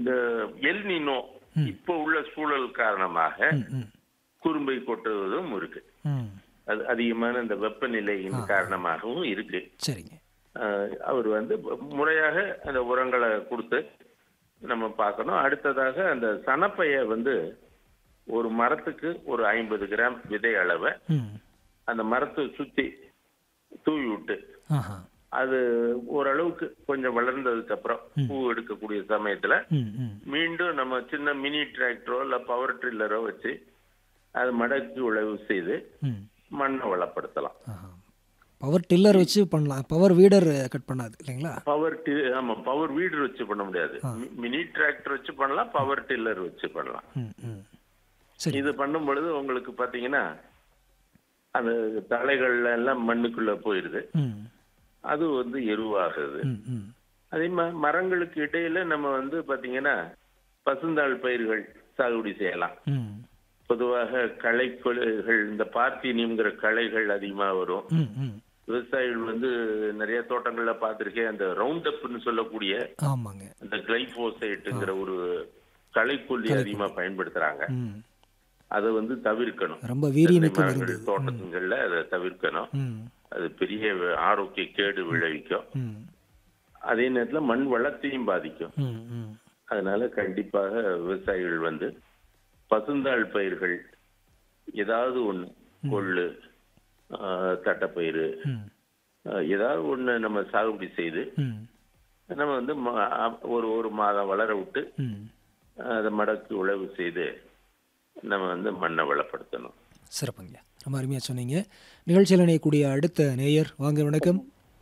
இந்த El Nino இப்ப உள்ள சூழல் காரணமாக ம், ம், குறும்பை கொட்டுவதும் இருக்கு ம். அது அதிகமான இந்த வெப்பநிலையின் காரணமாகவும் இருக்கு சரிங்க அஹ் அவர் வந்து முறையாக அந்த உரங்களை கொடுத்து நம்ம பார்க்கணும் அடுத்ததாக அந்த சனப்பைய வந்து ஒரு மரத்துக்கு ஒரு ஐம்பது கிராம் விதை அளவை ம் அந்த மரத்தை சுத்தி தூவி விட்டு ஆஹா அது ஓரளவுக்கு கொஞ்சம் வளர்ந்ததுக்கு அப்புறம் பூ எடுக்கக்கூடிய சமயத்துல ம் ம் மீண்டும் நம்ம சின்ன மினி டிராக்டரோ இல்ல பவர் ட்ரில்லரோ வச்சு அது மடக்கி உழவு செய்து ம் மண்ணை வளப்படுத்தலாம் ஆஹா பவர் டில்லர் வச்சு பண்ணலாம் பவர் வீடர் கட் பண்ணாது இல்லைங்களா பவர் டி ஆமா பவர் வீடர் வச்சு பண்ண முடியாது மினி டிராக்டர் வச்சு பண்ணலாம் பவர் டில்லர் வச்சு பண்ணலாம் ம் ம் சரி இது பண்ணும் பொழுது உங்களுக்கு பாத்தீங்கன்னா அந்த தலைகள்ல எல்லாம் மண்ணுக்குள்ள போயிருது ம் அது வந்து எருவாகுது ம் ம் அதே மாதிரி மரங்களுக்கு இடையில நம்ம வந்து பாத்தீங்கன்னா பசுந்தாள் பயிர்கள் சாகுபடி செய்யலாம் ம் பொதுவாக களை கொலைகள் இந்த பார்த்தினியம்ங்கிற களைகள் அதிகமா வரும் ம் ம் விவசாயிகள் வந்து நிறைய தோட்டங்கள்ல பார்த்திருக்கேன் அந்த ரவுண்ட் அப்னு சொல்லக்கூடிய ஆமாங்க அந்த கிளைபோசைட்டுங்கிற ஒரு களைக்கொல்லி அதிகமா பயன்படுத்துறாங்க ம் அதை வந்து தவிர்க்கணும் ரொம்ப வீரியமிக்க தென்னை மருந்து மரங்கள் தோட்டத்துங்கள்ல அதை தவிர்க்கணும் ம் அது பெரிய ஆரோக்கிய கேடு விளைவிக்கும் ம் அதே நேரத்துல மண் வளத்தையும் பாதிக்கும் ம் ம் அதனால கண்டிப்பாக விவசாயிகள் வந்து பசுந்தாள் பயிர்கள் ஏதாவது ஒண்ணு கொள்ளு ஆஹ், தட்டைப்பயிறு ம் ஆஹ், ஏதாவது ஒண்ணு நம்ம சாகுபடி செய்து ம் நம்ம வந்து ம- அ- ஒரு ஒரு மாதம் வளர விட்டு ம் அதை மடக்கு உழவு செய்து நம்ம வந்து மண்ணை வளப்படுத்தணும் சிறப்புங்க ரொம்ப அருமையாக சொன்னீங்க நிகழ்ச்சியில் இணையக்கூடிய அடுத்த நேயர் வாங்க வணக்கம்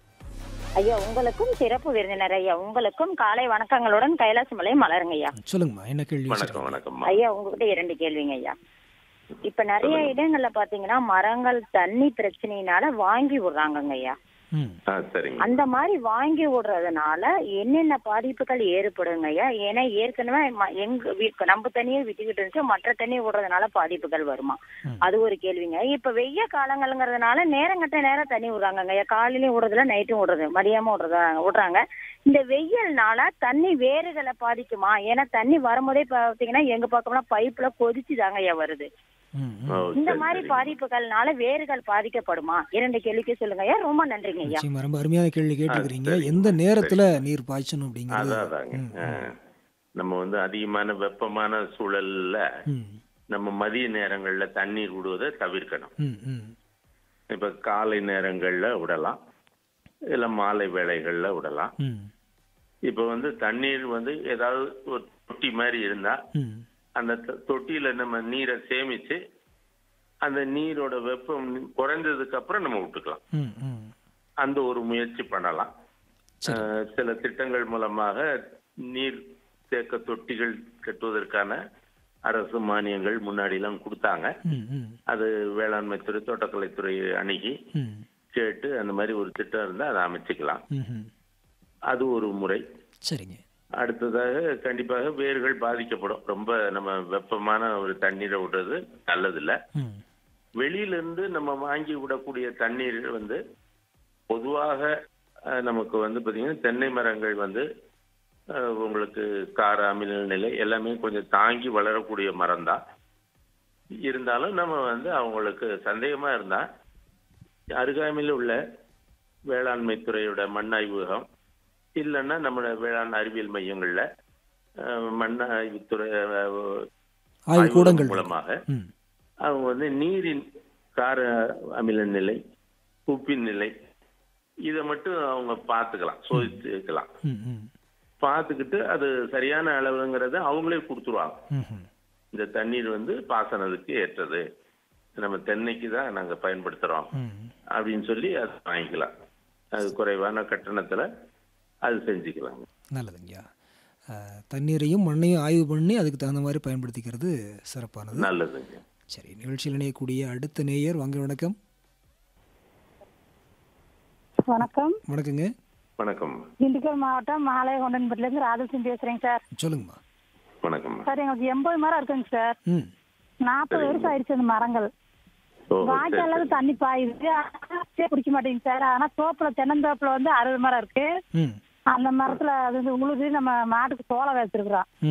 ஐயா உங்களுக்கும் சிறப்பு விருந்தினர் ஐயா உங்களுக்கும் காலை வணக்கங்களுடன் கைலாசமலை மலருங்க ஐயா சொல்லுங்கம்மா என்ன கேள்வி வணக்கம் வணக்கம்மா ஐயா உங்ககிட்ட இரண்டு கேள்விங்க ஐயா இப்ப நிறைய இடங்கள்ல பாத்தீங்கன்னா மரங்கள் தண்ணி பிரச்சனையினால வாங்கி விடுறாங்கங்க ஐயா ம் ஆ சரிங்க அந்த மாதிரி வாங்கி விடுறதுனால என்னென்ன பாதிப்புகள் ஏற்படுங்க ஐயா ஏன்னா ஏற்கனவே ம- எங்க வீ- நம்ம தண்ணியை விட்டுக்கிட்டு இருந்துச்சு மற்ற தண்ணி விடுறதுனால பாதிப்புகள் வருமா ம். அது ஒரு கேள்விங்க இப்ப வெய்ய காலங்கள்ங்கிறதுனால நேரம் கட்ட நேரம் தண்ணி விடுறாங்கங்க ஐயா காலையிலயும் விடுறதுல நைட்டும் விடுறது மதியமும் விடுறதா விடுறாங்க இந்த வெயில்னால தண்ணி வேறுகளை பாதிக்குமா ஏன்னா தண்ணி வரும்போதே பாத்தீங்கன்னா எங்க பக்கம்லாம் பைப்ல கொதிச்சுதாங்க ஐயா வருது ம் ஓ, ம் இந்த சரி, மாதிரி சரி. பாதிப்புகள்னால வேர்கள் பாதிக்கப்படுமா இரண்டு கேள்விக்கு சொல்லுங்க ஐயா ரொம்ப நன்றிங்க ஐயா நிச்சயமா ரொம்ப அருமையான கேள்வி கேட்டுக்கிறீங்க சரி. எந்த நேரத்தில் நீர் பாய்ச்சணும் அப்படிங்கிறது அதான் அதாங்க ஆ. நம்ம வந்து அதிகமான வெப்பமான சூழல்ல ம் நம்ம மதிய நேரங்கள்ல தண்ணீர் விடுவதை தவிர்க்கணும் ம் ம் இப்ப காலை நேரங்கள்ல விடலாம் இல்ல மாலை வேளைகள்ல விடலாம் ம் இப்ப வந்து தண்ணீர் வந்து ஏதாவது ஒரு தொட்டி மாதிரி இருந்தா ம் அந்த தொ- தொட்டியில நம்ம நீரை சேமிச்சு அந்த நீரோட வெப்பம் குறைஞ்சதுக்கு அப்புறம் நம்ம விட்டுக்கலாம் ம் ம் அந்த ஒரு முயற்சி பண்ணலாம் அஹ், சில திட்டங்கள் மூலமாக நீர் தேக்க தொட்டிகள் கட்டுவதற்கான அரசு மானியங்கள் முன்னாடி எல்லாம் கொடுத்தாங்க ம் ம் அது வேளாண்மை துறை தோட்டக்கலைத்துறை அணுகி ம் கேட்டு அந்த மாதிரி ஒரு திட்டம் இருந்தா அதை அமைச்சுக்கலாம் ம் ம் அது ஒரு முறை சரிங்க அடுத்ததாக கண்டிப்பாக வேர்கள் பாதிக்கப்படும் ரொம்ப நம்ம வெப்பமான ஒரு தண்ணீரை விடுறது நல்லதில்ல ம் வெளியில இருந்து நம்ம வாங்கி விடக்கூடிய தண்ணீர் வந்து பொதுவாக அஹ், நமக்கு வந்து பாத்தீங்கன்னா தென்னை மரங்கள் வந்து அஹ், உங்களுக்கு கார அமில நிலை எல்லாமே கொஞ்சம் தாங்கி வளரக்கூடிய மரம் தான் இருந்தாலும் நம்ம வந்து அவங்களுக்கு சந்தேகமா இருந்தா அருகாமையில் உள்ள வேளாண்மை துறையோட மண் ஆய்வகம் இல்லைன்னா நம்மளோட வேளாண் அறிவியல் மையங்கள்ல அஹ், மண் ஆய்வுத்துறை அஹ், ஆய்வு ஆய்வகம் கூடங்கள் மூலமாக ம் அவங்க வந்து நீரின் கார அமில நிலை உப்பின் நிலை இதை மட்டும் அவங்க பார்த்துக்கலாம் சோதிச்சுக்கலாம் ம் ம் பார்த்துக்கிட்டு அது சரியான அளவுங்கிறத அவங்களே கொடுத்துருவாங்க ம் ம் இந்த தண்ணீர் வந்து பாசனத்துக்கு ஏற்றது நம்ம தென்னைக்கு தான் நாங்க பயன்படுத்துறோம் ம் அப்படின்னு சொல்லி அது வாங்கிக்கலாம் அது குறைவான கட்டணத்துல அது செஞ்சுக்கலாம் நல்லதுங்கய்யா அஹ், தண்ணீரையும் மண்ணையும் ஆய்வு பண்ணி அதுக்கு தகுந்த மாதிரி பயன்படுத்திக்கிறது சிறப்பானது நல்லதுங்க சரி நிகழ்ச்சியில் இணையக்கூடிய அடுத்த நேயர் வாங்க வணக்கம் வணக்கம் வணக்கங்க வணக்கம் திண்டுக்கல் மாவட்டம் மாலையகொண்டன்பட்டில இருந்து ராதசிங் பேசுறேங்க சார் சொல்லுங்கம்மா வணக்கம் சார் எங்களுக்கு எண்பது மரம் இருக்குங்க சார் ம் நாற்பது வருஷம் ஆயிடுச்சு அந்த மரங்கள் ஓ சரி வாய்க்கால தண்ணி பாயுது ஆனா குடிக்க மாட்டேங்குது சார் ஆனா தோப்புல தென்னந்தோப்புல வந்து அறுபது மரம் இருக்கு ம் அந்த மரத்துல அது வந்து உழுது நம்ம மாட்டுக்கு சோளம் வச்சிருக்கிறோம்